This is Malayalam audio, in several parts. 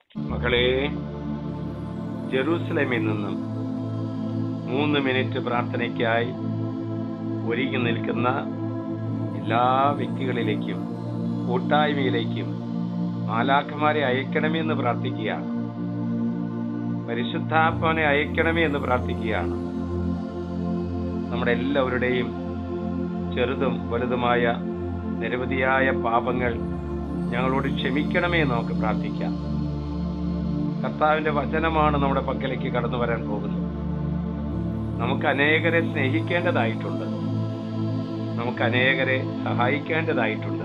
മക്കളെ ജെറൂസലേമിൽ നിന്നും മൂന്ന് മിനിറ്റ് പ്രാർത്ഥനയ്ക്കായി ഒരുങ്ങി നിൽക്കുന്ന എല്ലാ വ്യക്തികളിലേക്കും കൂട്ടായ്മയിലേക്കും മാലാഖമാരെ അയക്കണമേ എന്ന് പ്രാർത്ഥിക്കുകയാണ് പരിശുദ്ധാത്മാവിനെ അയക്കണമേ എന്ന് പ്രാർത്ഥിക്കുകയാണ് നമ്മുടെ എല്ലാവരുടെയും ചെറുതും വലുതുമായ നിരവധിയായ പാപങ്ങൾ ഞങ്ങളോട് ക്ഷമിക്കണമേ എന്ന് നമുക്ക് പ്രാർത്ഥിക്കാം കർത്താവിന്റെ വചനമാണ് നമ്മുടെ പക്കലേക്ക് കടന്നു വരാൻ പോകുന്നത് നമുക്ക് അനേകരെ സ്നേഹിക്കേണ്ടതായിട്ടുണ്ട് നമുക്ക് അനേകരെ സഹായിക്കേണ്ടതായിട്ടുണ്ട്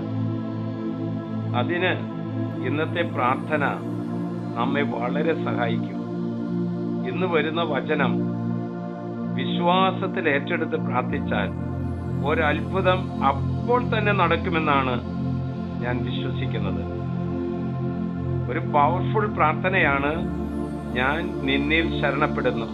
അതിന് ഇന്നത്തെ പ്രാർത്ഥന നമ്മെ വളരെ സഹായിക്കും ഇന്ന് വരുന്ന വചനം വിശ്വാസത്തിൽ ഏറ്റെടുത്ത് പ്രാർത്ഥിച്ചാൽ ഒരത്ഭുതം അപ്പോൾ തന്നെ നടക്കുമെന്നാണ് ഞാൻ വിശ്വസിക്കുന്നത് ഒരു പവർഫുൾ പ്രാർത്ഥനയാണ് ഞാൻ നിന്നിൽ ശരണപ്പെടുന്നു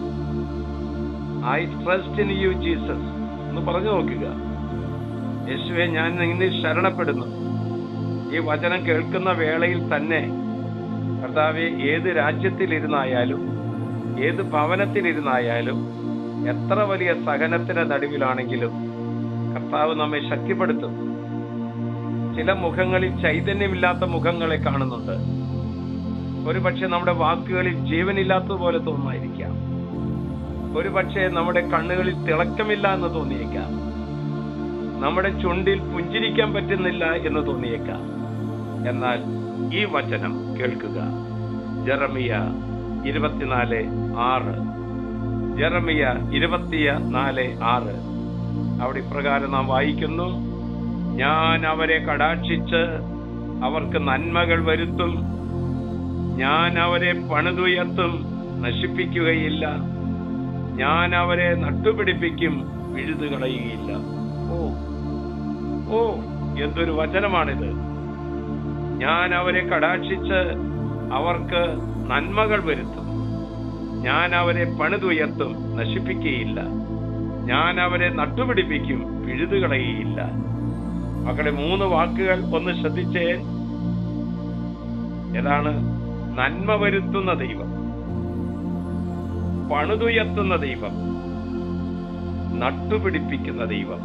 I trust in you Jesus എന്ന് പറഞ്ഞു നോക്കുക യേശുവെ ഞാൻ നിന്നിൽ ശരണപ്പെടുന്നു ഈ വചനം കേൾക്കുന്ന വേളയിൽ തന്നെ കർത്താവെ ഏത് രാജ്യത്തിലിരുന്നായാലും ഏത് ഭവനത്തിലിരുന്നായാലും എത്ര വലിയ സഹനത്തിന്റെ നടുവിലാണെങ്കിലും കർത്താവ് നമ്മെ ശക്തിപ്പെടുത്തും ചില മുഖങ്ങളിൽ ചൈതന്യമില്ലാത്ത മുഖങ്ങളെ കാണുന്നുണ്ട് ഒരുപക്ഷെ നമ്മുടെ വാക്കുകളിൽ ജീവനില്ലാത്തതുപോലെ തോന്നുമായിരിക്കാം ഒരുപക്ഷെ നമ്മുടെ കണ്ണുകളിൽ തിളക്കമില്ല എന്ന് തോന്നിയേക്കാം നമ്മുടെ ചുണ്ടിൽ പുഞ്ചിരിക്കാൻ പറ്റുന്നില്ല എന്ന് തോന്നിയേക്കാം എന്നാൽ ഈ വചനം കേൾക്കുക ജെറമിയ ഇരുപത്തിനാല് ആറ് ജെറമിയ ഇരുപത്തിയ നാല് ആറ് അവിടെ ഇപ്രകാരം നാം വായിക്കുന്നു ഞാൻ അവരെ കടാക്ഷിച്ച് അവർക്ക് നന്മകൾ വരുത്തും ഞാൻ അവരെ പണിതുയർത്തും നശിപ്പിക്കുകയില്ല ഞാൻ അവരെ നട്ടുപിടിപ്പിക്കും വിഴുതു കളയുകയില്ല ഓ ഓ എന്തൊരു വചനമാണിത് ഞാൻ അവരെ കടാക്ഷിച്ച് അവർക്ക് നന്മകൾ വരുത്തും ഞാൻ അവരെ പണിതുയർത്തും നശിപ്പിക്കുകയില്ല ഞാൻ അവരെ നട്ടുപിടിപ്പിക്കും പിഴുതു കളയുകയില്ല മക്കളെ മൂന്ന് വാക്കുകൾ ഒന്ന് ശ്രദ്ധിച്ചേ ഏതാണ് നന്മ വരുത്തുന്ന ദൈവം പണിതുയർത്തുന്ന ദൈവം നട്ടുപിടിപ്പിക്കുന്ന ദൈവം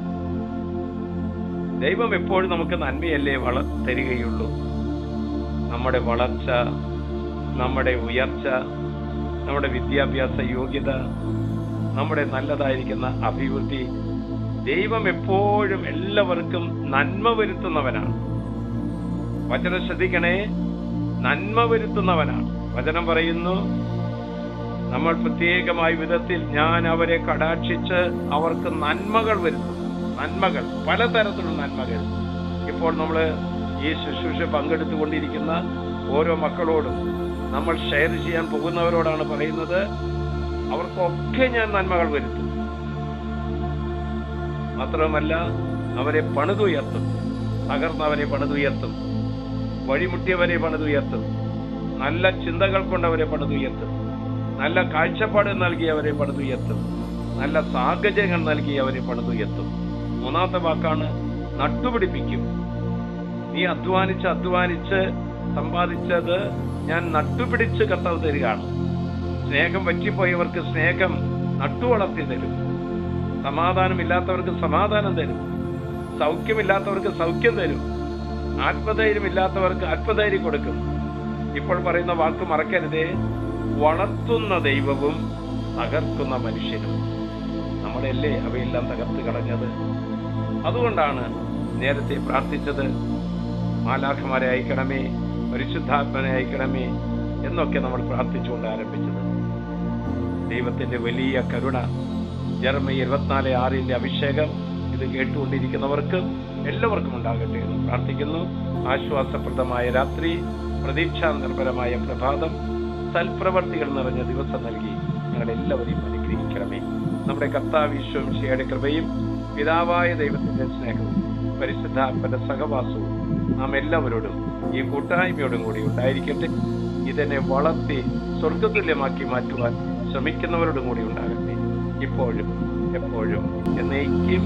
ദൈവം എപ്പോഴും നമുക്ക് നന്മയല്ലേ വള തരികയുള്ളൂ നമ്മുടെ വളർച്ച നമ്മുടെ ഉയർച്ച നമ്മുടെ വിദ്യാഭ്യാസ യോഗ്യത നമ്മുടെ നല്ലതായിരിക്കുന്ന അഭിവൃദ്ധി ദൈവം എപ്പോഴും എല്ലാവർക്കും നന്മ വരുത്തുന്നവനാണ് വചനം ശ്രദ്ധിക്കണേ നന്മ വരുത്തുന്നവനാണ് വചനം പറയുന്നു നമ്മൾ പ്രത്യേകമായ വിധത്തിൽ ഞാൻ അവരെ കടാക്ഷിച്ച് അവർക്ക് നന്മകൾ വരുത്തും നന്മകൾ പലതരത്തിലുള്ള നന്മകൾ ഇപ്പോൾ നമ്മൾ ഈ ശുശ്രൂഷ പങ്കെടുത്തുകൊണ്ടിരിക്കുന്ന ഓരോ മക്കളോടും നമ്മൾ ഷെയർ ചെയ്യാൻ പോകുന്നവരോടാണ് പറയുന്നത് അവർക്കൊക്കെ ഞാൻ നന്മകൾ വരുത്തും മാത്രമല്ല അവരെ പണിതുയർത്തും തകർന്നവരെ പണിതുയർത്തും വഴിമുട്ടിയവരെ പണിതുയർത്തും നല്ല ചിന്തകൾ കൊണ്ടവരെ പണിതുയർത്തും നല്ല കാഴ്ചപ്പാട് നൽകിയവരെ പണിതുയർത്തും നല്ല സാഹചര്യങ്ങൾ നൽകി അവരെ പണിതുയർത്തും മൂന്നാമത്തെ വാക്കാണ് നട്ടുപിടിപ്പിക്കും നീ അധ്വാനിച്ച് അധ്വാനിച്ച് സമ്പാദിച്ചത് ഞാൻ നട്ടുപിടിച്ച് കർത്താവ് തരികയാണ് സ്നേഹം പറ്റിപ്പോയവർക്ക് സ്നേഹം നട്ടുവളർത്തി തരും സമാധാനമില്ലാത്തവർക്ക് സമാധാനം തരും സൗഖ്യമില്ലാത്തവർക്ക് സൗഖ്യം തരും ആത്മധൈര്യമില്ലാത്തവർക്ക് ആത്മധൈര്യം കൊടുക്കും ഇപ്പോൾ പറയുന്ന വാക്ക് മറക്കരുതേ വളർത്തുന്ന ദൈവവും തകർക്കുന്ന മനുഷ്യനും നമ്മളല്ലേ അവയെല്ലാം തകർത്ത് കളഞ്ഞത് അതുകൊണ്ടാണ് നേരത്തെ പ്രാർത്ഥിച്ചത് മാലാഖമാരെ അയക്കണമേ പരിശുദ്ധാത്മനെ അയക്കണമേ എന്നൊക്കെ നമ്മൾ പ്രാർത്ഥിച്ചുകൊണ്ട് ആരംഭിച്ചത് ദൈവത്തിന്റെ വലിയ കരുണ ജർമ്മ ഇരുപത്തിനാല് ആറിന്റെ അഭിഷേകം ഇത് കേട്ടുകൊണ്ടിരിക്കുന്നവർക്ക് എല്ലാവർക്കും ഉണ്ടാകട്ടെ എന്ന് പ്രാർത്ഥിക്കുന്നു ആശ്വാസപ്രദമായ രാത്രി പ്രതീക്ഷാ നിർഭരമായ പ്രഭാതം സൽപ്രവർത്തികൾ നിറഞ്ഞ ദിവസം നൽകി ഞങ്ങൾ എല്ലാവരെയും അനുഗ്രഹിക്കണമേ നമ്മുടെ കർത്താവിശ്വം ഷിയുടെ കൃപയും പിതാവായ ദൈവത്തിന്റെ സ്നേഹവും പരിശുദ്ധാത്മന്റെ സഹവാസവും നാം എല്ലാവരോടും ഈ കൂട്ടായ്മയോടും കൂടി ഉണ്ടായിരിക്കട്ടെ ഇതിനെ വളർത്തി സ്വർഗതുല്യമാക്കി മാറ്റുവാൻ ശ്രമിക്കുന്നവരോടും കൂടി ഉണ്ടാകട്ടെ ഇപ്പോഴും എപ്പോഴും എന്നേക്കും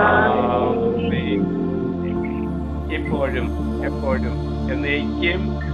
ആമേൻ. ഇപ്പോഴും എപ്പോഴും എന്നേക്കും